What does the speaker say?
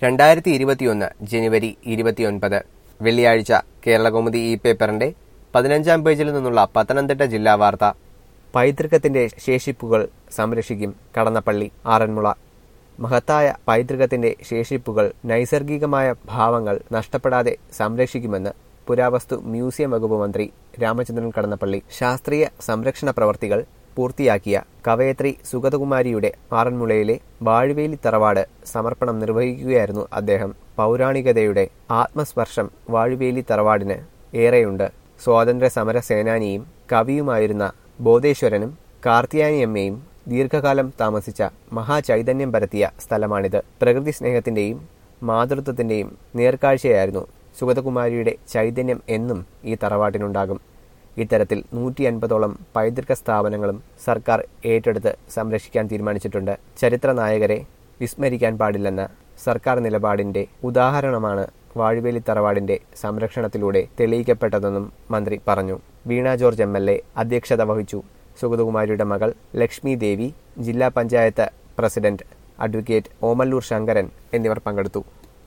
രണ്ടായിരത്തി ഇരുപത്തിയൊന്ന് ജനുവരി ഇരുപത്തിയൊൻപത് വെള്ളിയാഴ്ച കേരളകൗമുദി ഈ പേപ്പറിന്റെ പതിനഞ്ചാം പേജിൽ നിന്നുള്ള പത്തനംതിട്ട ജില്ലാ വാർത്ത പൈതൃകത്തിന്റെ ശേഷിപ്പുകൾ സംരക്ഷിക്കും കടന്നപ്പള്ളി ആറന്മുള മഹത്തായ പൈതൃകത്തിന്റെ ശേഷിപ്പുകൾ നൈസർഗികമായ ഭാവങ്ങൾ നഷ്ടപ്പെടാതെ സംരക്ഷിക്കുമെന്ന് പുരാവസ്തു മ്യൂസിയം വകുപ്പ് മന്ത്രി രാമചന്ദ്രൻ കടന്നപ്പള്ളി ശാസ്ത്രീയ സംരക്ഷണ പ്രവർത്തികൾ പൂർത്തിയാക്കിയ കവയത്രി സുഗതകുമാരിയുടെ ആറന്മുളയിലെ വാഴുവേലി തറവാട് സമർപ്പണം നിർവഹിക്കുകയായിരുന്നു അദ്ദേഹം പൗരാണികതയുടെ ആത്മസ്പർശം വാഴുവേലി തറവാടിന് ഏറെയുണ്ട് സ്വാതന്ത്ര്യ സമര സേനാനിയും കവിയുമായിരുന്ന ബോധേശ്വരനും കാർത്തിയാനിയമ്മയും ദീർഘകാലം താമസിച്ച മഹാചൈതന്യം പരത്തിയ സ്ഥലമാണിത് പ്രകൃതി സ്നേഹത്തിന്റെയും മാതൃത്വത്തിന്റെയും നേർക്കാഴ്ചയായിരുന്നു സുഗതകുമാരിയുടെ ചൈതന്യം എന്നും ഈ തറവാട്ടിനുണ്ടാകും ഇത്തരത്തിൽ നൂറ്റി അൻപതോളം പൈതൃക സ്ഥാപനങ്ങളും സർക്കാർ ഏറ്റെടുത്ത് സംരക്ഷിക്കാൻ തീരുമാനിച്ചിട്ടുണ്ട് ചരിത്ര നായകരെ വിസ്മരിക്കാൻ പാടില്ലെന്ന സർക്കാർ നിലപാടിന്റെ ഉദാഹരണമാണ് വാഴുവേലി തറവാടിന്റെ സംരക്ഷണത്തിലൂടെ തെളിയിക്കപ്പെട്ടതെന്നും മന്ത്രി പറഞ്ഞു Veena George M L A അധ്യക്ഷത വഹിച്ചു സുഗതകുമാരിയുടെ മകൾ ലക്ഷ്മി ദേവി ജില്ലാ പഞ്ചായത്ത് പ്രസിഡന്റ് അഡ്വക്കേറ്റ് ഓമല്ലൂർ ശങ്കരൻ എന്നിവർ പങ്കെടുത്തു